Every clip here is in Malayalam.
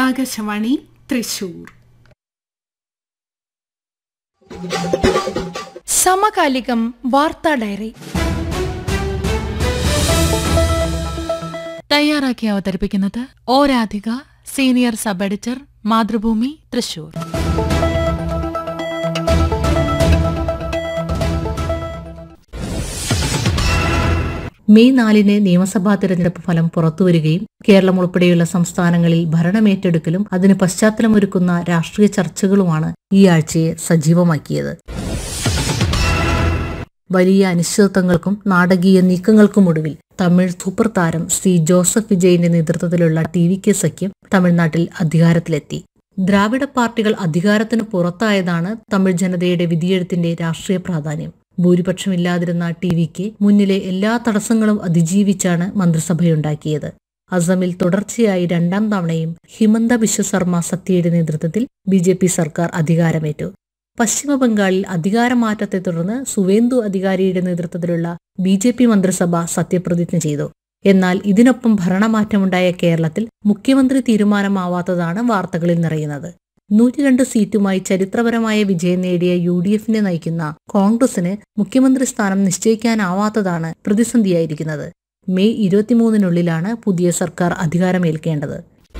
ആകാശവാണി തൃശൂർ സമകാലികം വാർത്താ ഡയറി തയ്യാറാക്കി അവതരിപ്പിക്കുന്നത് O Radhika senior sub editor Mathrubhumi Thrissur May നാലിന് നിയമസഭാ തെരഞ്ഞെടുപ്പ് ഫലം പുറത്തുവരികയും കേരളം ഉൾപ്പെടെയുള്ള സംസ്ഥാനങ്ങളിൽ ഭരണമേറ്റെടുക്കലും അതിന് പശ്ചാത്തലമൊരുക്കുന്ന രാഷ്ട്രീയ ചർച്ചകളുമാണ് ഈ ആഴ്ചയെ സജീവമാക്കിയത് വലിയ അനിശ്ചിതത്വങ്ങൾക്കും നാടകീയ നീക്കങ്ങൾക്കുമൊടുവിൽ തമിഴ് സൂപ്പർ താരം ശ്രീ ജോസഫ് വിജയിന്റെ നേതൃത്വത്തിലുള്ള ടി വി കെ സഖ്യം തമിഴ്നാട്ടിൽ അധികാരത്തിലെത്തി ദ്രാവിഡ പാർട്ടികൾ അധികാരത്തിന് പുറത്തായതാണ് തമിഴ് ജനതയുടെ വിധിയെഴുത്തിന്റെ രാഷ്ട്രീയ പ്രാധാന്യം ഭൂരിപക്ഷമില്ലാതിരുന്ന ടി വിക്ക് മുന്നിലെ എല്ലാ തടസ്സങ്ങളും അതിജീവിച്ചാണ് മന്ത്രിസഭയുണ്ടാക്കിയത് അസമിൽ തുടർച്ചയായി രണ്ടാം തവണയും ഹിമന്ത ബിശ്വ ശർമ്മ സത്യയുടെ നേതൃത്വത്തിൽ ബി ജെ പി സർക്കാർ അധികാരമേറ്റു പശ്ചിമ ബംഗാളിൽ അധികാരമാറ്റത്തെ തുടർന്ന് സുവേന്ദു അധികാരിയുടെ നേതൃത്വത്തിലുള്ള ബി ജെ പി മന്ത്രിസഭ സത്യപ്രതിജ്ഞ ചെയ്തു എന്നാൽ ഇതിനൊപ്പം ഭരണമാറ്റമുണ്ടായ കേരളത്തിൽ മുഖ്യമന്ത്രി തീരുമാനമാവാത്തതാണ് വാർത്തകളിൽ നിറയുന്നത് നൂറ്റിരണ്ട് സീറ്റുമായി ചരിത്രപരമായ വിജയം നേടിയ യു ഡി എഫിനെ നയിക്കുന്ന കോൺഗ്രസിന് മുഖ്യമന്ത്രി സ്ഥാനം നിശ്ചയിക്കാനാവാത്തതാണ് പ്രതിസന്ധിയായിരിക്കുന്നത് മെയ് ഇരുപത്തിമൂന്നിനുള്ളിലാണ് പുതിയ സർക്കാർ അധികാരമേൽക്കേണ്ടത്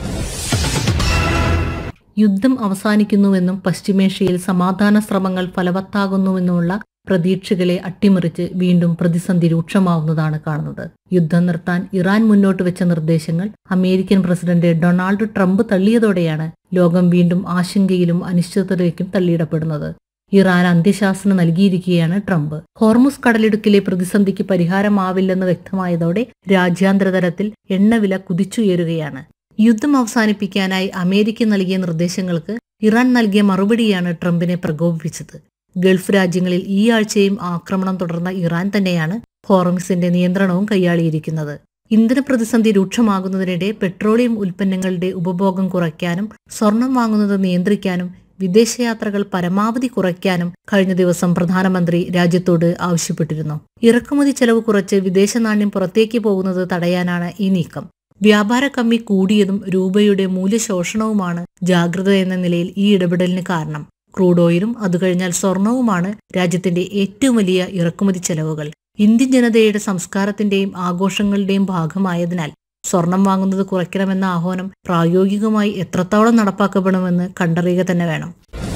യുദ്ധം അവസാനിക്കുന്നുവെന്നും പശ്ചിമേഷ്യയിൽ സമാധാന ശ്രമങ്ങൾ ഫലവത്താകുന്നുവെന്നുമുള്ള പ്രതീക്ഷകളെ അട്ടിമറിച്ച് വീണ്ടും പ്രതിസന്ധി രൂക്ഷമാവുന്നതാണ് കാണുന്നത് യുദ്ധം നിർത്താൻ ഇറാൻ മുന്നോട്ട് വെച്ച നിർദ്ദേശങ്ങൾ അമേരിക്കൻ പ്രസിഡന്റ് ഡൊണാൾഡ് ട്രംപ് തള്ളിയതോടെയാണ് ലോകം വീണ്ടും ആശങ്കയിലും അനിശ്ചിതതയിലേക്കും തള്ളിയിടപ്പെടുന്നത് ഇറാൻ അന്ത്യശാസന നൽകിയിരിക്കുകയാണ് ട്രംപ് ഹോർമുസ് കടലിടുക്കിലെ പ്രതിസന്ധിക്ക് പരിഹാരമാവില്ലെന്ന് വ്യക്തമായതോടെ രാജ്യാന്തര തലത്തിൽ എണ്ണവില കുതിച്ചുയരുകയാണ് യുദ്ധം അവസാനിപ്പിക്കാനായി അമേരിക്ക നൽകിയ നിർദ്ദേശങ്ങൾക്ക് ഇറാൻ നൽകിയ മറുപടിയാണ് ട്രംപിനെ പ്രകോപിപ്പിച്ചത് ഗൾഫ് രാജ്യങ്ങളിൽ ഈ ആഴ്ചയും ആക്രമണം തുടർന്ന ഇറാൻ തന്നെയാണ് ഹോർമിസിന്റെ നിയന്ത്രണവും കൈയാളിയിരിക്കുന്നത് ഇന്ധന പ്രതിസന്ധി രൂക്ഷമാകുന്നതിനിടെ പെട്രോളിയം ഉൽപ്പന്നങ്ങളുടെ ഉപഭോഗം കുറയ്ക്കാനും സ്വർണം വാങ്ങുന്നത് നിയന്ത്രിക്കാനും വിദേശയാത്രകൾ പരമാവധി കുറയ്ക്കാനും കഴിഞ്ഞ ദിവസം പ്രധാനമന്ത്രി രാജ്യത്തോട് ആവശ്യപ്പെട്ടിരുന്നു ഇറക്കുമതി ചെലവ് കുറച്ച് വിദേശ നാണ്യം പുറത്തേക്ക് പോകുന്നത് തടയാനാണ് ഈ നീക്കം വ്യാപാര കമ്മി കൂടിയതും രൂപയുടെ മൂല്യശോഷണവുമാണ് ജാഗ്രത എന്ന നിലയിൽ ഈ ഇടപെടലിന് കാരണം ക്രൂഡ് ഓയിലും അതുകഴിഞ്ഞാൽ സ്വർണവുമാണ് രാജ്യത്തിന്റെ ഏറ്റവും വലിയ ഇറക്കുമതി ചെലവുകൾ ഇന്ത്യൻ ജനതയുടെ സംസ്കാരത്തിന്റെയും ആഘോഷങ്ങളുടെയും ഭാഗമായതിനാൽ സ്വർണം വാങ്ങുന്നത് കുറയ്ക്കണമെന്ന ആഹ്വാനം പ്രായോഗികമായി എത്രത്തോളം നടപ്പാക്കപ്പെടുമെന്ന് കണ്ടറിയുക തന്നെ വേണം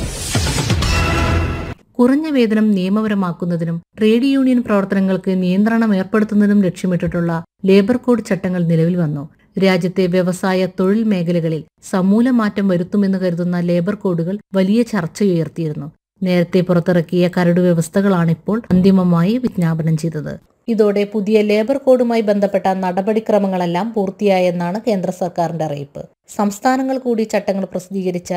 കുറഞ്ഞ വേതനം നിയമപരമാക്കുന്നതിനും ട്രേഡ് യൂണിയൻ പ്രവർത്തനങ്ങൾക്ക് നിയന്ത്രണം ഏർപ്പെടുത്തുന്നതിനും ലക്ഷ്യമിട്ടിട്ടുള്ള ലേബർ കോഡ് ചട്ടങ്ങൾ നിലവിൽ വന്നു രാജ്യത്തെ വ്യവസായ തൊഴിൽ മേഖലകളിൽ സമൂല മാറ്റം വരുത്തുമെന്ന് കരുതുന്ന ലേബർ കോഡുകൾ വലിയ ചർച്ചയുയർത്തിയിരുന്നു നേരത്തെ പുറത്തിറക്കിയ കരട് വ്യവസ്ഥകളാണിപ്പോൾ അന്തിമമായി വിജ്ഞാപനം ചെയ്തത് ഇതോടെ പുതിയ ലേബർ കോഡുമായി ബന്ധപ്പെട്ട നടപടിക്രമങ്ങളെല്ലാം പൂർത്തിയായെന്നാണ് കേന്ദ്ര സർക്കാരിന്റെ അറിയിപ്പ് സംസ്ഥാനങ്ങൾ കൂടി ചട്ടങ്ങൾ പ്രസിദ്ധീകരിച്ച